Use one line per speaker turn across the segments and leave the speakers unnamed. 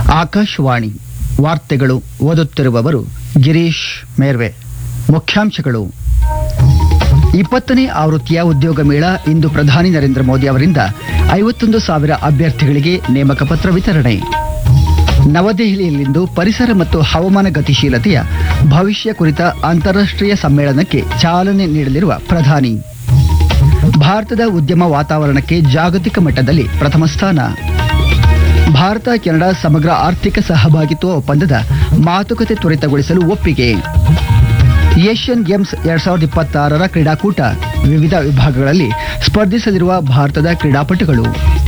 ಆಕಾಶವಾಣಿ ವಾರ್ತೆಗಳು ಓದುತ್ತಿರುವವರು ಗಿರೀಶ್ ಮೇರ್ವೆ ಮುಖ್ಯಾಂಶಗಳು ಇಪ್ಪತ್ತನೇ ಆವೃತ್ತಿಯ ಉದ್ಯೋಗ ಮೇಳ ಇಂದು ಪ್ರಧಾನಿ ನರೇಂದ್ರ ಮೋದಿ ಅವರಿಂದ ಐವತ್ತೊಂದು ಸಾವಿರ ಅಭ್ಯರ್ಥಿಗಳಿಗೆ ನೇಮಕ ಪತ್ರ ವಿತರಣೆ ನವದೆಹಲಿಯಲ್ಲಿಂದು ಪರಿಸರ ಮತ್ತು ಹವಾಮಾನ ಗತಿಶೀಲತೆಯ ಭವಿಷ್ಯ ಕುರಿತ ಅಂತಾರಾಷ್ಟ್ರೀಯ ಸಮ್ಮೇಳನಕ್ಕೆ ಚಾಲನೆ ನೀಡಲಿರುವ ಪ್ರಧಾನಿ ಭಾರತದ ಉದ್ಯಮ ವಾತಾವರಣಕ್ಕೆ ಜಾಗತಿಕ ಮಟ್ಟದಲ್ಲಿ ಪ್ರಥಮ ಸ್ಥಾನ ಭಾರತ ಕೆನಡಾ ಸಮಗ್ರ ಆರ್ಥಿಕ ಸಹಭಾಗಿತ್ವ ಒಪ್ಪಂದದ ಮಾತುಕತೆ ತ್ವರಿತಗೊಳಿಸಲು ಒಪ್ಪಿಗೆ ಏಷ್ಯನ್ ಗೇಮ್ಸ್ ಎರಡ್ ಸಾವಿರದ ಇಪ್ಪತ್ತಾರರ ಕ್ರೀಡಾಕೂಟ ವಿವಿಧ ವಿಭಾಗಗಳಲ್ಲಿ ಸ್ಪರ್ಧಿಸಲಿರುವ ಭಾರತದ ಕ್ರೀಡಾಪಟುಗಳು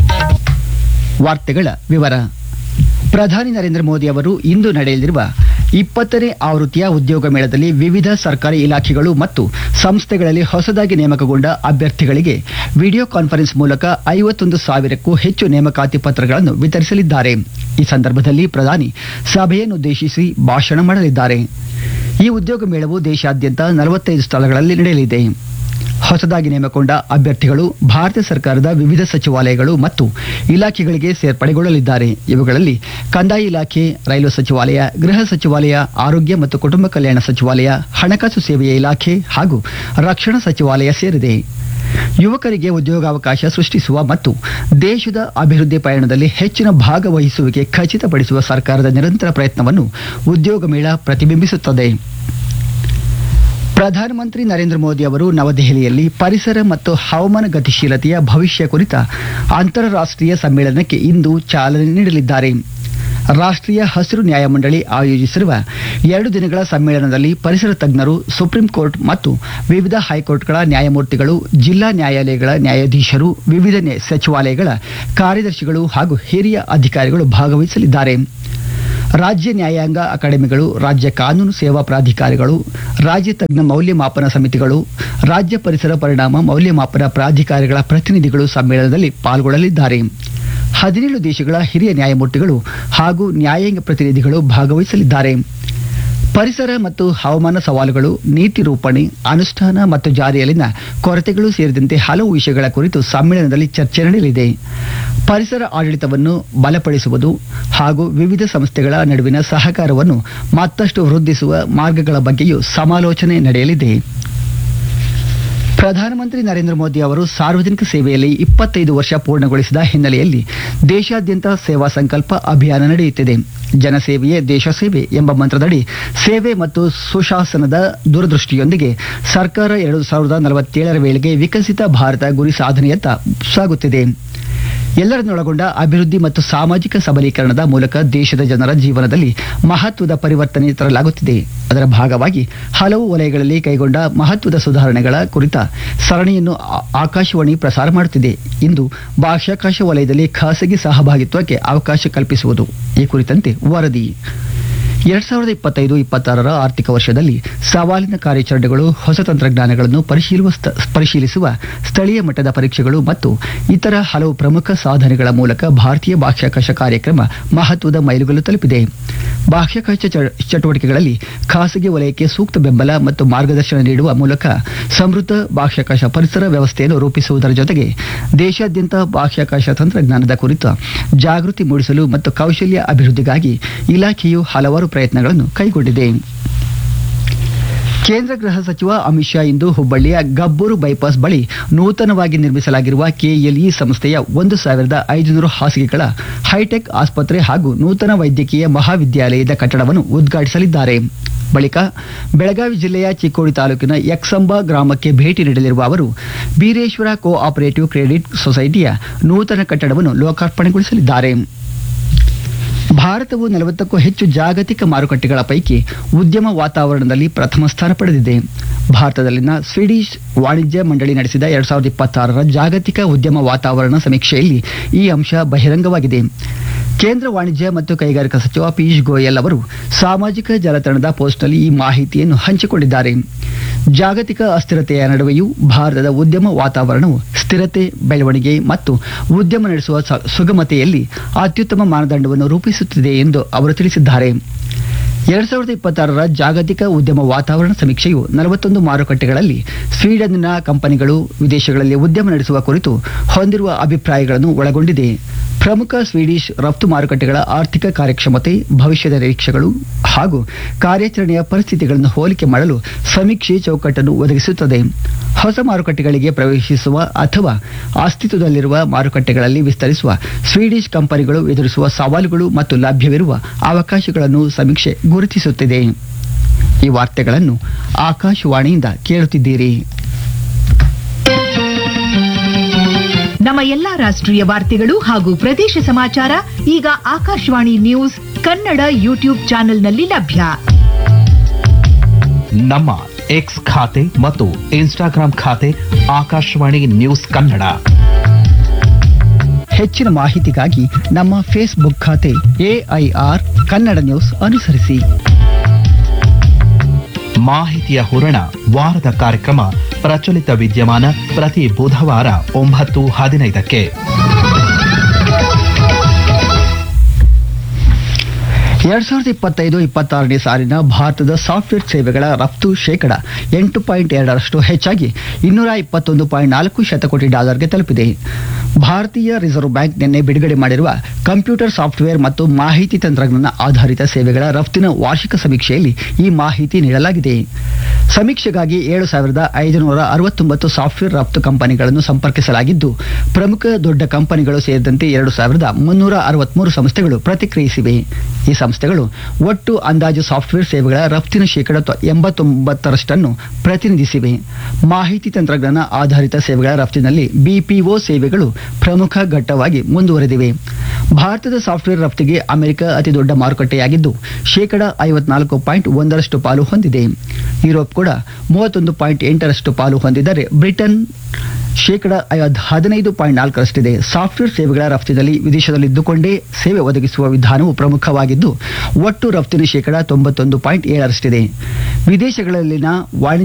ವಾರ್ತೆಗಳ ವಿವರ ಪ್ರಧಾನಿ ನರೇಂದ್ರ ಮೋದಿ ಅವರು ಇಂದು ನಡೆಯಲಿರುವ ಇಪ್ಪತ್ತನೇ ಆವೃತ್ತಿಯ ಉದ್ಯೋಗ ಮೇಳದಲ್ಲಿ ವಿವಿಧ ಸರ್ಕಾರಿ ಇಲಾಖೆಗಳು ಮತ್ತು ಸಂಸ್ಥೆಗಳಲ್ಲಿ ಹೊಸದಾಗಿ ನೇಮಕಗೊಂಡ ಅಭ್ಯರ್ಥಿಗಳಿಗೆ ವಿಡಿಯೋ ಕಾನ್ಫರೆನ್ಸ್ ಮೂಲಕ ಐವತ್ತೊಂದು ಸಾವಿರಕ್ಕೂ ಹೆಚ್ಚು ನೇಮಕಾತಿ ಪತ್ರಗಳನ್ನು ವಿತರಿಸಲಿದ್ದಾರೆ ಈ ಸಂದರ್ಭದಲ್ಲಿ ಪ್ರಧಾನಿ ಸಭೆಯನ್ನುದ್ದೇಶಿಸಿ ಭಾಷಣ ಮಾಡಲಿದ್ದಾರೆ ಈ ಉದ್ಯೋಗ ಮೇಳವು ದೇಶಾದ್ಯಂತ ನಲವತ್ತೈದು ಸ್ಥಳಗಳಲ್ಲಿ ನಡೆಯಲಿದೆ ಹೊಸದಾಗಿ ನೇಮಕೊಂಡ ಅಭ್ಯರ್ಥಿಗಳು ಭಾರತ ಸರ್ಕಾರದ ವಿವಿಧ ಸಚಿವಾಲಯಗಳು ಮತ್ತು ಇಲಾಖೆಗಳಿಗೆ ಸೇರ್ಪಡೆಗೊಳ್ಳಲಿದ್ದಾರೆ ಇವುಗಳಲ್ಲಿ ಕಂದಾಯ ಇಲಾಖೆ ರೈಲ್ವೆ ಸಚಿವಾಲಯ ಗೃಹ ಸಚಿವಾಲಯ ಆರೋಗ್ಯ ಮತ್ತು ಕುಟುಂಬ ಕಲ್ಯಾಣ ಸಚಿವಾಲಯ ಹಣಕಾಸು ಸೇವೆಯ ಇಲಾಖೆ ಹಾಗೂ ರಕ್ಷಣಾ ಸಚಿವಾಲಯ ಸೇರಿದೆ ಯುವಕರಿಗೆ ಉದ್ಯೋಗಾವಕಾಶ ಸೃಷ್ಟಿಸುವ ಮತ್ತು ದೇಶದ ಅಭಿವೃದ್ಧಿ ಪಯಣದಲ್ಲಿ ಹೆಚ್ಚಿನ ಭಾಗವಹಿಸುವಿಕೆ ಖಚಿತಪಡಿಸುವ ಸರ್ಕಾರದ ನಿರಂತರ ಪ್ರಯತ್ನವನ್ನು ಉದ್ಯೋಗ ಮೇಳ ಪ್ರತಿಬಿಂಬಿಸುತ್ತದೆ ಪ್ರಧಾನಮಂತ್ರಿ ನರೇಂದ್ರ ಮೋದಿ ಅವರು ನವದೆಹಲಿಯಲ್ಲಿ ಪರಿಸರ ಮತ್ತು ಹವಾಮಾನ ಗತಿಶೀಲತೆಯ ಭವಿಷ್ಯ ಕುರಿತ ಅಂತಾರಾಷ್ಟ್ರೀಯ ಸಮ್ಮೇಳನಕ್ಕೆ ಇಂದು ಚಾಲನೆ ನೀಡಲಿದ್ದಾರೆ ರಾಷ್ಟ್ರೀಯ ಹಸಿರು ನ್ಯಾಯಮಂಡಳಿ ಆಯೋಜಿಸಿರುವ ಎರಡು ದಿನಗಳ ಸಮ್ಮೇಳನದಲ್ಲಿ ಪರಿಸರ ತಜ್ಞರು ಸುಪ್ರೀಂ ಕೋರ್ಟ್ ಮತ್ತು ವಿವಿಧ ಹೈಕೋರ್ಟ್ಗಳ ನ್ಯಾಯಮೂರ್ತಿಗಳು ಜಿಲ್ಲಾ ನ್ಯಾಯಾಲಯಗಳ ನ್ಯಾಯಾಧೀಶರು ವಿವಿಧ ನ್ಯಾ- ಸಚಿವಾಲಯಗಳ ಕಾರ್ಯದರ್ಶಿಗಳು ಹಾಗೂ ಹಿರಿಯ ಅಧಿಕಾರಿಗಳು ಭಾಗವಹಿಸಲಿದ್ದಾರೆ ರಾಜ್ಯ ನ್ಯಾಯಾಂಗ ಅಕಾಡೆಮಿಗಳು ರಾಜ್ಯ ಕಾನೂನು ಸೇವಾ ಪ್ರಾಧಿಕಾರಗಳು ರಾಜ್ಯ ತಜ್ಞ ಮೌಲ್ಯಮಾಪನ ಸಮಿತಿಗಳು ರಾಜ್ಯ ಪರಿಸರ ಪರಿಣಾಮ ಮೌಲ್ಯಮಾಪನ ಪ್ರಾಧಿಕಾರಗಳ ಪ್ರತಿನಿಧಿಗಳು ಸಮ್ಮೇಳನದಲ್ಲಿ ಪಾಲ್ಗೊಳ್ಳಲಿದ್ದಾರೆ ಹದಿನೇಳು ದೇಶಗಳ ಹಿರಿಯ ನ್ಯಾಯಮೂರ್ತಿಗಳು ಹಾಗೂ ನ್ಯಾಯಾಂಗ ಪ್ರತಿನಿಧಿಗಳು ಭಾಗವಹಿಸಲಿದ್ದಾರೆ ಪರಿಸರ ಮತ್ತು ಹವಾಮಾನ ಸವಾಲುಗಳು ನೀತಿ ರೂಪಣೆ ಅನುಷ್ಠಾನ ಮತ್ತು ಜಾರಿಯಲ್ಲಿನ ಕೊರತೆಗಳು ಸೇರಿದಂತೆ ಹಲವು ವಿಷಯಗಳ ಕುರಿತು ಸಮ್ಮೇಳನದಲ್ಲಿ ಚರ್ಚೆ ನಡೆಯಲಿದೆ ಪರಿಸರ ಆಡಳಿತವನ್ನು ಬಲಪಡಿಸುವುದು ಹಾಗೂ ವಿವಿಧ ಸಂಸ್ಥೆಗಳ ನಡುವಿನ ಸಹಕಾರವನ್ನು ಮತ್ತಷ್ಟು ವೃದ್ಧಿಸುವ ಮಾರ್ಗಗಳ ಬಗ್ಗೆಯೂ ಸಮಾಲೋಚನೆ ನಡೆಯಲಿದೆ ಪ್ರಧಾನಮಂತ್ರಿ ನರೇಂದ್ರ ಮೋದಿ ಅವರು ಸಾರ್ವಜನಿಕ ಸೇವೆಯಲ್ಲಿ ಇಪ್ಪತ್ತೈದು ವರ್ಷ ಪೂರ್ಣಗೊಳಿಸಿದ ಹಿನ್ನೆಲೆಯಲ್ಲಿ ದೇಶಾದ್ಯಂತ ಸೇವಾ ಸಂಕಲ್ಪ ಅಭಿಯಾನ ನಡೆಯುತ್ತಿದೆ ಜನಸೇವೆಯೇ ದೇಶ ಸೇವೆ ಎಂಬ ಮಂತ್ರದಡಿ ಸೇವೆ ಮತ್ತು ಸುಶಾಸನದ ದೂರದೃಷ್ಟಿಯೊಂದಿಗೆ ಸರ್ಕಾರ ಎರಡು ಸಾವಿರದ ನಲವತ್ತೇಳರ ವೇಳೆಗೆ ವಿಕಸಿತ ಭಾರತ ಗುರಿ ಸಾಧನೆಯತ್ತ ಸಾಗುತ್ತಿದೆ ಎಲ್ಲರನ್ನೊಳಗೊಂಡ ಅಭಿವೃದ್ಧಿ ಮತ್ತು ಸಾಮಾಜಿಕ ಸಬಲೀಕರಣದ ಮೂಲಕ ದೇಶದ ಜನರ ಜೀವನದಲ್ಲಿ ಮಹತ್ವದ ಪರಿವರ್ತನೆ ತರಲಾಗುತ್ತಿದೆ ಅದರ ಭಾಗವಾಗಿ ಹಲವು ವಲಯಗಳಲ್ಲಿ ಕೈಗೊಂಡ ಮಹತ್ವದ ಸುಧಾರಣೆಗಳ ಕುರಿತ ಸರಣಿಯನ್ನು ಆ- ಆಕಾಶವಾಣಿ ಪ್ರಸಾರ ಮಾಡುತ್ತಿದೆ ಇಂದು ಬಾಹ್ಯಾಕಾಶ ವಲಯದಲ್ಲಿ ಖಾಸಗಿ ಸಹಭಾಗಿತ್ವಕ್ಕೆ ಅವಕಾಶ ಕಲ್ಪಿಸುವುದು ಈ ಕುರಿತಂತೆ ವರದಿ ಎರಡ್ ಸಾವಿರದ ಇಪ್ಪತ್ತೈದು ಇಪ್ಪತ್ತಾರರ ಆರ್ಥಿಕ ವರ್ಷದಲ್ಲಿ ಸವಾಲಿನ ಕಾರ್ಯಾಚರಣೆಗಳು ಹೊಸ ತಂತ್ರಜ್ಞಾನಗಳನ್ನು ಪರಿಶೀಲಿಸುವ ಸ್ಥ- ಪರಿಶೀಲಿಸುವ ಸ್ಥಳೀಯ ಮಟ್ಟದ ಪರೀಕ್ಷೆಗಳು ಮತ್ತು ಇತರ ಹಲವು ಪ್ರಮುಖ ಸಾಧನೆಗಳ ಮೂಲಕ ಭಾರತೀಯ ಬಾಹ್ಯಾಕಾಶ ಕಾರ್ಯಕ್ರಮ ಮಹತ್ವದ ಮೈಲುಗಲ್ಲು ತಲುಪಿದೆ ಬಾಹ್ಯಾಕಾಶ ಚ- ಚಟುವಟಿಕೆಗಳಲ್ಲಿ ಖಾಸಗಿ ವಲಯಕ್ಕೆ ಸೂಕ್ತ ಬೆಂಬಲ ಮತ್ತು ಮಾರ್ಗದರ್ಶನ ನೀಡುವ ಮೂಲಕ ಸಮೃದ್ಧ ಬಾಹ್ಯಾಕಾಶ ಪರಿಸರ ವ್ಯವಸ್ಥೆಯನ್ನು ರೂಪಿಸುವುದರ ಜೊತೆಗೆ ದೇಶಾದ್ಯಂತ ಬಾಹ್ಯಾಕಾಶ ತಂತ್ರಜ್ಞಾನದ ಕುರಿತ ಜಾಗೃತಿ ಮೂಡಿಸಲು ಮತ್ತು ಕೌಶಲ್ಯ ಅಭಿವೃದ್ಧಿಗಾಗಿ ಇಲಾಖೆಯು ಹಲವಾರು ಪ್ರಯತ್ನಗಳನ್ನು ಕೈಗೊಂಡಿದೆ ಕೇಂದ್ರ ಗೃಹ ಸಚಿವ ಅಮಿತ್ ಶಾ ಇಂದು ಹುಬ್ಬಳ್ಳಿಯ ಗಬ್ಬೂರು ಬೈಪಾಸ್ ಬಳಿ ನೂತನವಾಗಿ ನಿರ್ಮಿಸಲಾಗಿರುವ ಕೆಎಲ್ಇ ಸಂಸ್ಥೆಯ ಒಂದು ಸಾವಿರದ ಐದುನೂರು ಹಾಸಿಗೆಗಳ ಹೈಟೆಕ್ ಆಸ್ಪತ್ರೆ ಹಾಗೂ ನೂತನ ವೈದ್ಯಕೀಯ ಮಹಾವಿದ್ಯಾಲಯದ ಕಟ್ಟಡವನ್ನು ಉದ್ಘಾಟಿಸಲಿದ್ದಾರೆ ಬಳಿಕ ಬೆಳಗಾವಿ ಜಿಲ್ಲೆಯ ಚಿಕ್ಕೋಡಿ ತಾಲೂಕಿನ ಯಕ್ಸಂಬ ಗ್ರಾಮಕ್ಕೆ ಭೇಟಿ ನೀಡಲಿರುವ ಅವರು ಬೀರೇಶ್ವರ ಕೋ ಆಪರೇಟಿವ್ ಕ್ರೆಡಿಟ್ ಸೊಸೈಟಿಯ ನೂತನ ಕಟ್ಟಡವನ್ನು ಲೋಕಾರ್ಪಣೆಗೊಳಿಸಲಿದ್ದಾರೆ ಭಾರತವು ನಲವತ್ತಕ್ಕೂ ಹೆಚ್ಚು ಜಾಗತಿಕ ಮಾರುಕಟ್ಟೆಗಳ ಪೈಕಿ ಉದ್ಯಮ ವಾತಾವರಣದಲ್ಲಿ ಪ್ರಥಮ ಸ್ಥಾನ ಪಡೆದಿದೆ ಭಾರತದಲ್ಲಿನ ಸ್ವೀಡಿಶ್ ವಾಣಿಜ್ಯ ಮಂಡಳಿ ನಡೆಸಿದ ಎರಡ್ ಸಾವಿರದ ಇಪ್ಪತ್ತಾರರ ಜಾಗತಿಕ ಉದ್ಯಮ ವಾತಾವರಣ ಸಮೀಕ್ಷೆಯಲ್ಲಿ ಈ ಅಂಶ ಬಹಿರಂಗವಾಗಿದೆ ಕೇಂದ್ರ ವಾಣಿಜ್ಯ ಮತ್ತು ಕೈಗಾರಿಕಾ ಸಚಿವ ಪಿಯೂಷ್ ಗೋಯಲ್ ಅವರು ಸಾಮಾಜಿಕ ಜಾಲತಾಣದ ಪೋಸ್ಟ್ನಲ್ಲಿ ಈ ಮಾಹಿತಿಯನ್ನು ಹಂಚಿಕೊಂಡಿದ್ದಾರೆ ಜಾಗತಿಕ ಅಸ್ಥಿರತೆಯ ನಡುವೆಯೂ ಭಾರತದ ಉದ್ಯಮ ವಾತಾವರಣವು ಸ್ಥಿರತೆ ಬೆಳವಣಿಗೆ ಮತ್ತು ಉದ್ಯಮ ನಡೆಸುವ ಸ- ಸುಗಮತೆಯಲ್ಲಿ ಅತ್ಯುತ್ತಮ ಮಾನದಂಡವನ್ನು ರೂಪಿಸುತ್ತಿದೆ ಎಂದು ಅವರು ತಿಳಿಸಿದ್ದಾರೆ ಎರಡ್ ಸಾವಿರದ ಇಪ್ಪತ್ತಾರರ ಜಾಗತಿಕ ಉದ್ಯಮ ವಾತಾವರಣ ಸಮೀಕ್ಷೆಯು ನಲವತ್ತೊಂದು ಮಾರುಕಟ್ಟೆಗಳಲ್ಲಿ ಸ್ವೀಡನ್ನ ಕಂಪನಿಗಳು ವಿದೇಶಗಳಲ್ಲಿ ಉದ್ಯಮ ನಡೆಸುವ ಕುರಿತು ಹೊಂದಿರುವ ಅಭಿಪ್ರಾಯಗಳನ್ನು ಒಳಗೊಂಡಿದೆ ಪ್ರಮುಖ ಸ್ವೀಡಿಷ್ ರಫ್ತು ಮಾರುಕಟ್ಟೆಗಳ ಆರ್ಥಿಕ ಕಾರ್ಯಕ್ಷಮತೆ ಭವಿಷ್ಯದ ನಿರೀಕ್ಷೆಗಳು ಹಾಗೂ ಕಾರ್ಯಾಚರಣೆಯ ಪರಿಸ್ಥಿತಿಗಳನ್ನು ಹೋಲಿಕೆ ಮಾಡಲು ಸಮೀಕ್ಷೆ ಚೌಕಟ್ಟನ್ನು ಒದಗಿಸುತ್ತದೆ ಹೊಸ ಮಾರುಕಟ್ಟೆಗಳಿಗೆ ಪ್ರವೇಶಿಸುವ ಅಥವಾ ಅಸ್ತಿತ್ವದಲ್ಲಿರುವ ಮಾರುಕಟ್ಟೆಗಳಲ್ಲಿ ವಿಸ್ತರಿಸುವ ಸ್ವೀಡಿಷ್ ಕಂಪನಿಗಳು ಎದುರಿಸುವ ಸವಾಲುಗಳು ಮತ್ತು ಲಭ್ಯವಿರುವ ಅವಕಾಶಗಳನ್ನು ಸಮೀಕ್ಷೆ ಗುರುತಿಸುತ್ತಿದೆ ಈ ವಾರ್ತೆಗಳನ್ನು ಆಕಾಶವಾಣಿಯಿಂದ ಕೇಳುತ್ತಿದ್ದೀರಿ
ನಮ್ಮ ಎಲ್ಲಾ ರಾಷ್ಟ್ರೀಯ ವಾರ್ತೆಗಳು ಹಾಗೂ ಪ್ರದೇಶ ಸಮಾಚಾರ ಈಗ ಆಕಾಶವಾಣಿ ನ್ಯೂಸ್ ಕನ್ನಡ ಯೂಟ್ಯೂಬ್ ಚಾನೆಲ್ನಲ್ಲಿ ಲಭ್ಯ
ನಮ್ಮ ಎಕ್ಸ್ ಖಾತೆ ಮತ್ತು ಇನ್ಸ್ಟಾಗ್ರಾಂ ಖಾತೆ ಆಕಾಶವಾಣಿ ನ್ಯೂಸ್ ಕನ್ನಡ
ಹೆಚ್ಚಿನ ಮಾಹಿತಿಗಾಗಿ ನಮ್ಮ ಫೇಸ್ಬುಕ್ ಖಾತೆ ಎಐಆರ್ ಕನ್ನಡ ನ್ಯೂಸ್ ಅನುಸರಿಸಿ
ಮಾಹಿತಿಯ ಹೂರಣ ವಾರದ ಕಾರ್ಯಕ್ರಮ ಪ್ರಚಲಿತ ವಿದ್ಯಮಾನ ಪ್ರತಿ ಬುಧವಾರ ಒಂಬತ್ತು ಹದಿನೈದಕ್ಕೆ
ಎರಡ್ ಸಾವಿರದ ಇಪ್ಪತ್ತೈದು ಇಪ್ಪತ್ತಾರನೇ ಸಾಲಿನ ಭಾರತದ ಸಾಫ್ಟ್ವೇರ್ ಸೇವೆಗಳ ರಫ್ತು ಶೇಕಡ ಎಂಟು ಪಾಯಿಂಟ್ ಎರಡರಷ್ಟು ಹೆಚ್ಚಾಗಿ ಇನ್ನೂರ ಇಪ್ಪತ್ತೊಂದು ಪಾಯಿಂಟ್ ನಾಲ್ಕು ಶತಕೋಟಿ ಡಾಲರ್ಗೆ ತಲುಪಿದೆ ಭಾರತೀಯ ರಿಸರ್ವ್ ಬ್ಯಾಂಕ್ ನಿನ್ನೆ ಬಿಡುಗಡೆ ಮಾಡಿರುವ ಕಂಪ್ಯೂಟರ್ ಸಾಫ್ಟ್ವೇರ್ ಮತ್ತು ಮಾಹಿತಿ ತಂತ್ರಜ್ಞಾನ ಆಧಾರಿತ ಸೇವೆಗಳ ರಫ್ತಿನ ವಾರ್ಷಿಕ ಸಮೀಕ್ಷೆಯಲ್ಲಿ ಈ ಮಾಹಿತಿ ನೀಡಲಾಗಿದೆ ಸಮೀಕ್ಷೆಗಾಗಿ ಏಳು ಸಾವಿರದ ಐದುನೂರ ಅರವತ್ತೊಂಬತ್ತು ಸಾಫ್ಟ್ವೇರ್ ರಫ್ತು ಕಂಪನಿಗಳನ್ನು ಸಂಪರ್ಕಿಸಲಾಗಿದ್ದು ಪ್ರಮುಖ ದೊಡ್ಡ ಕಂಪನಿಗಳು ಸೇರಿದಂತೆ ಎರಡು ಸಾವಿರದ ಮುನ್ನೂರ ಅರವತ್ಮೂರು ಸಂಸ್ಥೆಗಳು ಪ್ರತಿಕ್ರಿಯಿಸಿವೆ ಈ ಸಂಸ್ಥೆಗಳು ಒಟ್ಟು ಅಂದಾಜು ಸಾಫ್ಟ್ವೇರ್ ಸೇವೆಗಳ ರಫ್ತಿನ ಶೇಕಡ ತ- ಎಂಬತ್ತೊಂಬತ್ತರಷ್ಟನ್ನು ಪ್ರತಿನಿಧಿಸಿವೆ ಮಾಹಿತಿ ತಂತ್ರಜ್ಞಾನ ಆಧಾರಿತ ಸೇವೆಗಳ ರಫ್ತಿನಲ್ಲಿ ಬಿಪಿಒ ಸೇವೆಗಳು ಪ್ರಮುಖ ಘಟ್ಟವಾಗಿ ಮುಂದುವರೆದಿವೆ ಭಾರತದ ಸಾಫ್ಟ್ವೇರ್ ರಫ್ತಿಗೆ ಅಮೆರಿಕ ಅತಿದೊಡ್ಡ ಮಾರುಕಟ್ಟೆಯಾಗಿದ್ದು ಶೇಕಡ ಐವತ್ನಾಲ್ಕು ಪಾಯಿಂಟ್ ಒಂದರಷ್ಟು ಪಾಲು ಹೊಂದಿದೆ ಯುರೋಪ್ ಕೂಡ ಮೂವತ್ತೊಂದು ಪಾಯಿಂಟ್ ಎಂಟರಷ್ಟು ಪಾಲು ಹೊಂದಿದ್ದರೆ ಬ್ರಿಟನ್ ಶೇಕಡ ಐವತ್- ಹದಿನೈದು ಪಾಯಿಂಟ್ ನಾಲ್ಕರಷ್ಟಿದೆ ಸಾಫ್ಟ್ವೇರ್ ಸೇವೆಗಳ ರಫ್ತಿನಲ್ಲಿ ವಿದೇಶದಲ್ಲಿದ್ದುಕೊಂಡೇ ಸೇವೆ ಒದಗಿಸುವ ವಿಧಾನವು ಪ್ರಮುಖವಾಗಿದ್ದು ಒಟ್ಟು ರಫ್ತಿನ ಶೇಕಡ ತೊಂಬತ್ತೊಂದು ಪಾಯಿಂಟ್ ಏಳರಷ್ಟಿದೆ ವಿದೇಶಗಳಲ್ಲಿನ ವಾಣಿಜ್ಯ